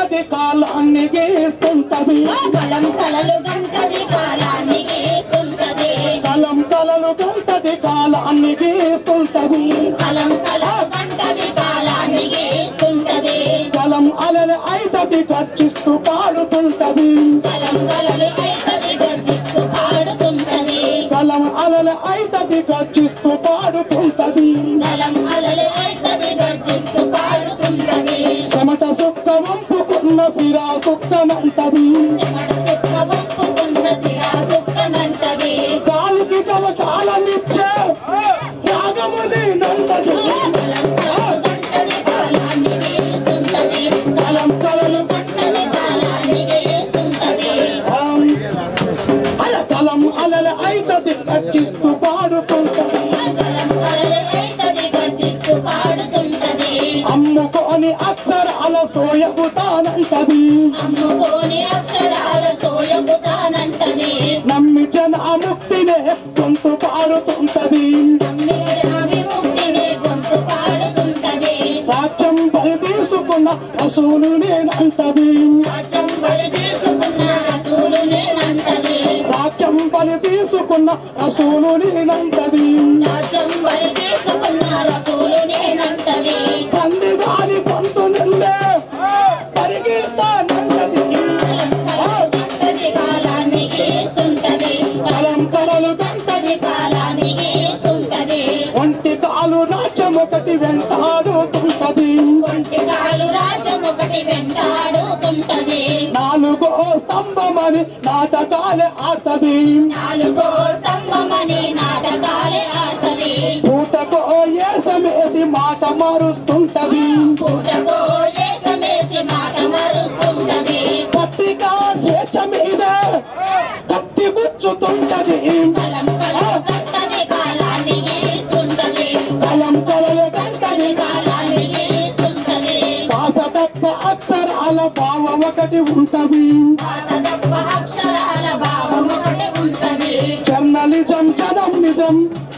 గంటది కాలాన్ని గీస్తుంటది కలం కలలు గంటది కాలాన్ని గీస్తుంటది కలం కలలు గంటది కాలాన్ని గీస్తుంటది కలం కలలు గంటది కాలాన్ని గీస్తుంటది కలం అలల ఐదది గర్జిస్తూ పాడుతుంటది కలం కలలు ఐతది గర్జిస్తూ పాడుతుంటది కలం అలల ఐదది గర్జిస్తూ పాడుతుంటది కలం అలలు ఐతది గర్జిస్తూ పాడుతుంటది చెమట సుక్క వంపుకున్న సిరా సుక్కనంటది చెమట చుక్క వంపుకున్న సిరా సుక్కనంటది కాలికి తమ కాలమిచ్చే త్యాగముని నంటది కలం కలలు గంటది కాలాన్ని గీస్తుంటది కలం కలలు గంటది కాలాన్ని గీస్తుంటది అల కలం అలల ఐదది గర్జిస్తూ పాడుతుంటది కలం అలలు ఐతది గర్జిస్తూ పాడుతుంటది అమ్ముకోని అక్షరాల సోయగుతానంటది అమ్ముకోని అక్షరాల సోయపుతానంటది నమ్మి జన ముక్తినే గొంతు పాడుతుంటది నమ్మిన విముక్తిని గొంతు పాడుతుంటది రాజ్యం బలి తీసుకున్న రసూలు నేనంటది రాజ్యం బలి తీసుకున్న రసూలు నేనంటది రాజ్యం బలి తీసుకున్న రసూలు నేనంటది రాజ్యం బలి తీసుకున్న రసూలు నేనంటది పంది దాని పంతు నిండే పరిగిస్తానంటది గంటది కాలాన్ని గీస్తుంటది కలం కలలు గంటది కాలాన్ని గీస్తుంటది ఒంటి కాలు రాజ్యం ఒకటి వెంటాడుతుంటది ఒంటి కాలు రాజ్యం ఒకటి వెంటాడుతుంటది నాలుగో స్తంభమని నాటకాలే ఆడతది నాలుగో స్తంభమని నాటకాలే ఆడుతది పూటకో ఏసమేసి మాట మారుస్తుంటది పూటకో దేశమేసి మాట మరుస్తుంటది పత్రిక స్వేచ్ఛ మీద కత్తి గుచ్చుతుంటది కలం కలం కట్టది కాలాన్ని గీస్తుంటది కలం కలలు గంటది కాలాన్ని గీస్తుంటది భాష తప్ప అక్షరాల భావం ఒకటి ఉంటది భాష తప్ప అక్షరాల భావం ఒకటి ఉంటది జర్నలిజం జనం నిజం